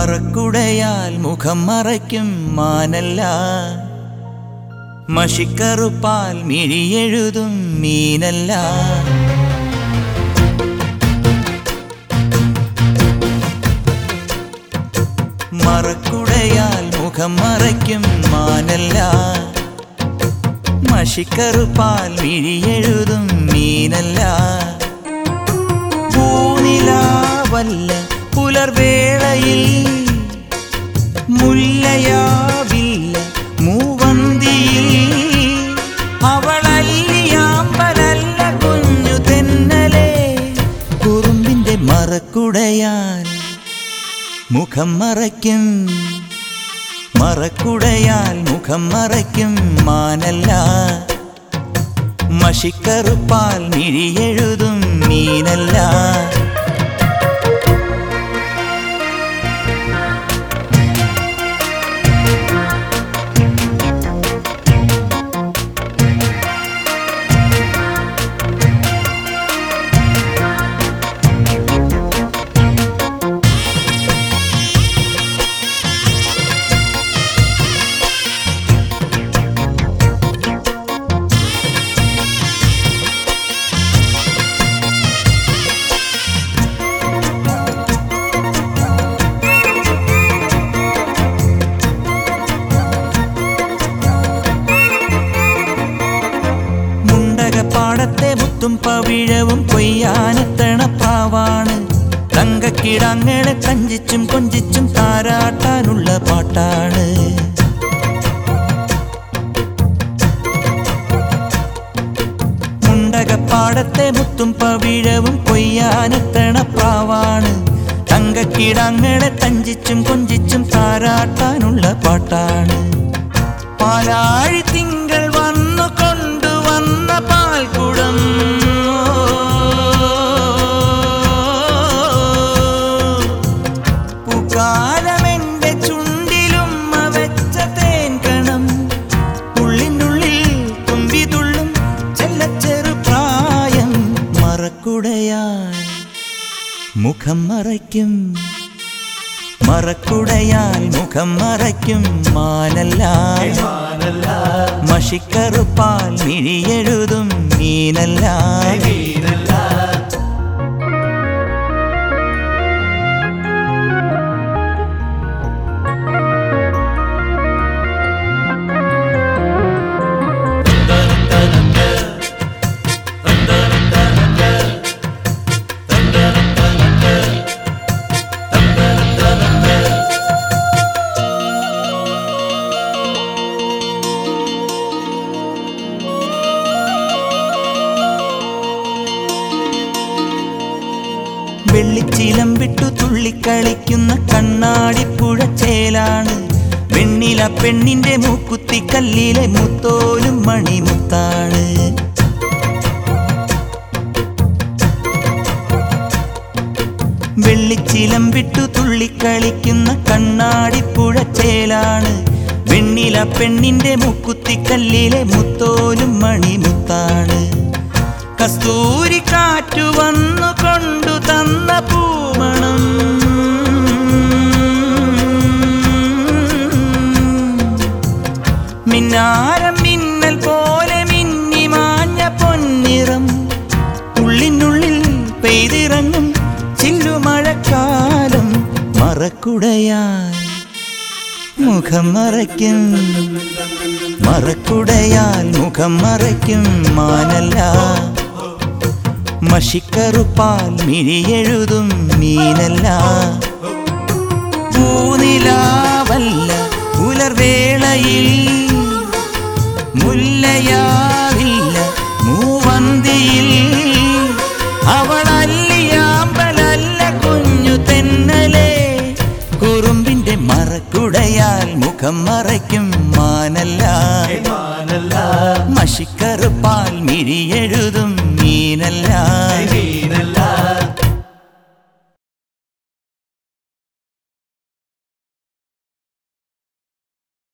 മറക്കുടയാൽ മുഖം മറയ്ക്കും മാനല്ല മഷിക്കറുപ്പാൽ മിഴിയെഴുതും മീനല്ല മറക്കുടയാൽ മുഖം മറയ്ക്കും മാനല്ല മഷിക്കറുപ്പാൽ മിഴിയെഴുതും മീനല്ല പൂനിലാവല്ല പുലർവേളയിൽ മുല്ലയാവില്ല മൂവന്തിയിൽ അവളല്ലിയാമ്പലല്ല കുഞ്ഞു തെന്നലേ കുറുമ്പിന്റെ മറക്കുടയാൽ മുഖം മറയ്ക്കും മറക്കുടയാൽ മുഖം മറയ്ക്കും മാനല്ല മഷിക്കറുപ്പാൽ മിഴിയെഴുതും മീനല്ല മുണ്ടകപ്പാടത്തെ മുത്തും പവിഴവും കൊയ്യാനെത്തണ പ്രാവാണ് തങ്കക്കിടങ്ങളെ കഞ്ചിച്ചും കൊഞ്ചിച്ചും താരാട്ടാനുള്ള പാട്ടാണ് മുണ്ടകപ്പാടത്തെ മുത്തും പവിഴവും കൊയ്യാനെത്തണ പ്രാവാണ് തങ്കക്കിടങ്ങളെ തഞ്ചിച്ചും കൊഞ്ചിച്ചും താരാട്ടാനുള്ള പാട്ടാണ് പാലാഴി തിങ്കൾ വന്നു കൊണ്ടുവന്ന പാൽക്കുടം പൂക്കാലമെന്റെ ചുണ്ടിലും വെച്ച തേൻ കണം ഉള്ളിനുള്ളിൽ തുമ്പി തുള്ളും ചെല്ലച്ചെറു പ്രായം മറക്കുടയാൽ മുഖം മറയ്ക്കും മറക്കുടയാൽ മുഖം മറയ്ക്കും മാനല്ല മഷിക്കറുപ്പാൽ മിഴിയെഴുതും മീനല്ല വെള്ളിച്ചിലം വിട്ടു തുള്ളിക്കളിക്കുന്ന കണ്ണാടിപ്പുഴ ചേലാണ് വെണ്ണില പെണ്ണിന്റെ മൂക്കുത്തി കല്ലിലെ മുത്തോലും മണിമുത്താണ് വെള്ളിച്ചിലം വിട്ടു തുള്ളിക്കളിക്കുന്ന കണ്ണാടിപ്പുഴ ചേലാണ് വെണ്ണില പെണ്ണിന്റെ മുക്കുത്തി കല്ലിലെ മുത്തോലും മണിമുത്താണ് കസ്തൂരി കാറ്റു വന്നു കൊണ്ടു തന്ന പൂമണം മിന്നാരം മിന്നൽ പോലെ മിന്നി മാഞ്ഞ പൊന്നിറം ഉള്ളിനുള്ളിൽ പെയ്തിറങ്ങും ചില്ലുമഴക്കാലം മറക്കുടയാൽ മുഖം മറയ്ക്കും മറക്കുടയാൽ മുഖം മറയ്ക്കും മാനല്ല മഷിക്കറുപ്പാൽ മിഴിയെഴുതും മീനല്ല പൂനിലാവല്ല പുലർവേളയിൽ മുല്ലയാവില്ല മൂവന്തിയിൽ അവളല്ലിയാമ്പലല്ല കുഞ്ഞു തെന്നലേ കുറുമ്പിന്റെ മറക്കുടയാൽ മുഖം മറയ്ക്കും മാനല്ല മഷിക്കറുപ്പാൽ മിഴിയെഴുതും മീനല്ല